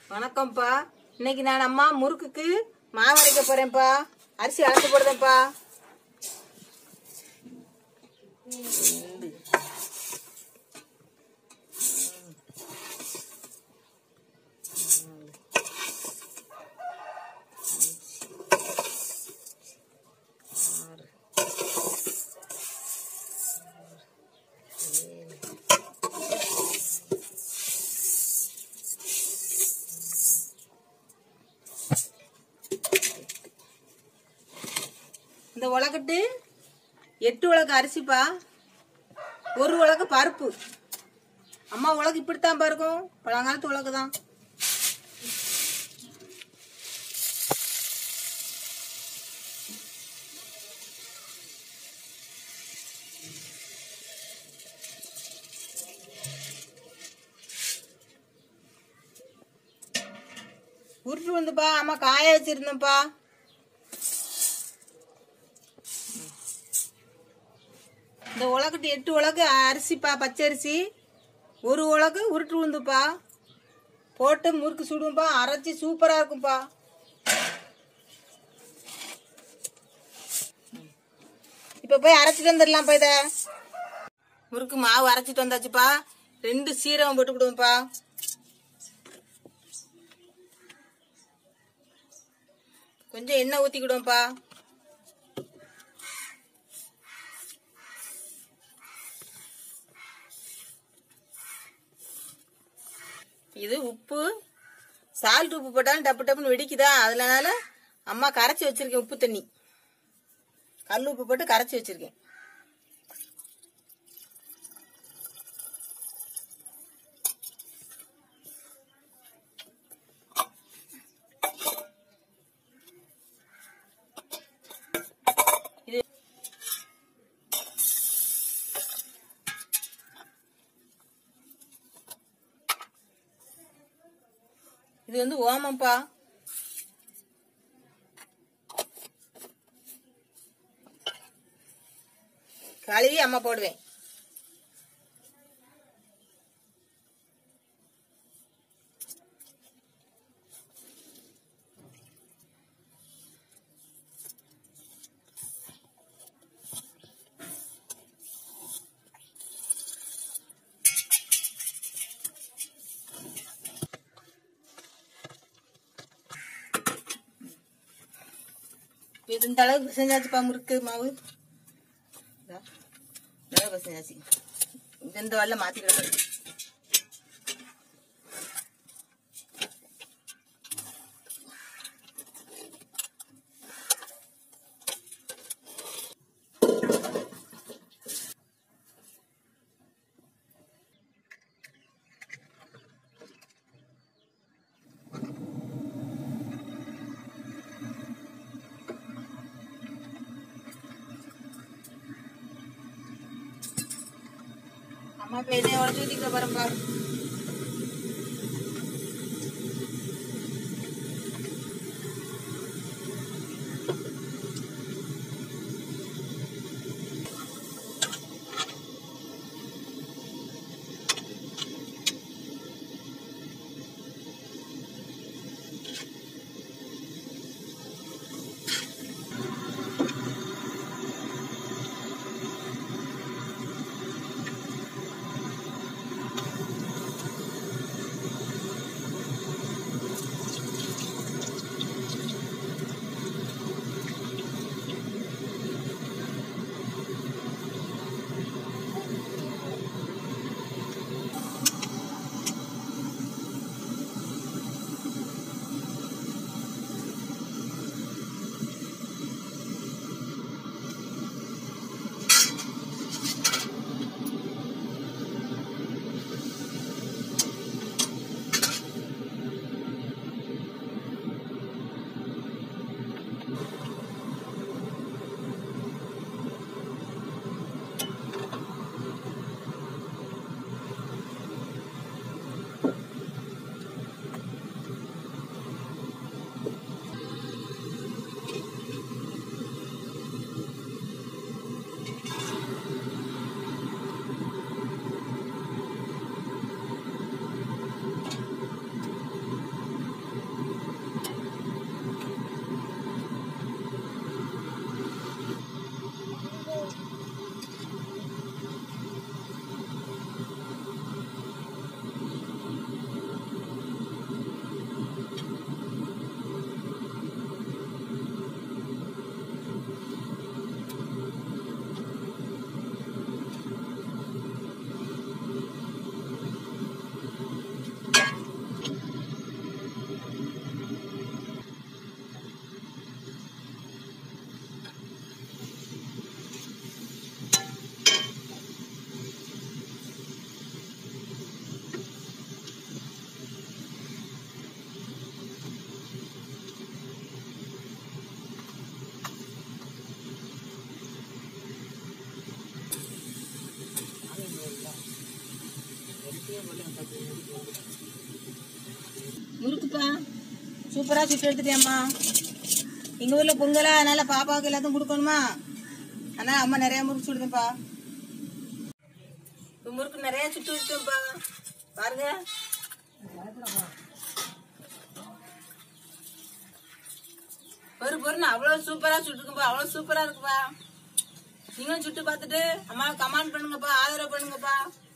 வணக்கம்ப்பா இன்னைக்கு நான் அம்மா முறுக்குக்கு மாவு அரைக்க போறேன்ப்பா அரிசி அளந்து போடுதேன்ப்பா ரெண்டு. இந்த உலகட்டு எட்டு உலக அரிசிப்பா ஒரு உலக பருப்பு அம்மா உலகம் இப்படித்தான் இருக்கும் பழங்காலத்து உலகு தான் உருட்டு வந்துப்பா அம்மா காய வச்சிருந்தேன்ப்பா இந்த உலகட்டு எட்டு உலகு அரிசிப்பா பச்சரிசி ஒரு உலகு உருட்டு உளுந்துப்பா போட்டு முறுக்கு சுடுவோம்ப்பா அரைச்சி சூப்பராக இருக்கும்ப்பா இப்போ போய் அரைச்சிட்டு வந்துடலாம்ப்பா இதை முறுக்கு மாவு அரைச்சிட்டு வந்தாச்சுப்பா ரெண்டு சீரகம் போட்டுக்கிடுவோம்ப்பா கொஞ்சம் எண்ணெய் ஊற்றிக்கிடுவோம்ப்பா இது உப்பு சால்ட் உப்பு போட்டாலும் டப்பு டப்புன்னு வெடிக்குதா அதனால அம்மா கரைச்சி வச்சிருக்கேன் உப்பு தண்ணி கல் உப்பு போட்டு கரைச்சி வச்சிருக்கேன் இது இது வந்து ஓமம்ப்பா கழுவி அம்மா போடுவேன் இது இந்த அளவுக்கு செஞ்சாச்சுப்பா முறுக்கு மாவு இதா, இந்த அளவுக்கு செஞ்சாச்சு இது இந்த வரல மாத்திக்கிட அம்மா இப்ப எண்ணெய் உடச்சு ஊத்திக்கிற பாருப்பா ஊத்துப்பா சூப்பரா சுட்டு எடுத்துட்டேம்மா எங்க ஊர்ல பொங்கலா அதனால பாப்பாவுக்கு எல்லாத்தையும் கொடுக்கணுமா அதனால அம்மா நிறைய முறுக்கு சுடுதுப்பா இப்ப முறுக்கு நிறைய சுட்டு வச்சுட்டேன்ப்பா பாருங்க பொறு பொறுன்னு அவ்வளவு சூப்பரா சுட்டுருக்குப்பா அவ்வளவு சூப்பரா இருக்குப்பா நீங்களும் சுட்டு பார்த்துட்டு அம்மாவுக்கு கமெண்ட் பண்ணுங்கப்பா ஆதரவு பண்ணுங்கப்பா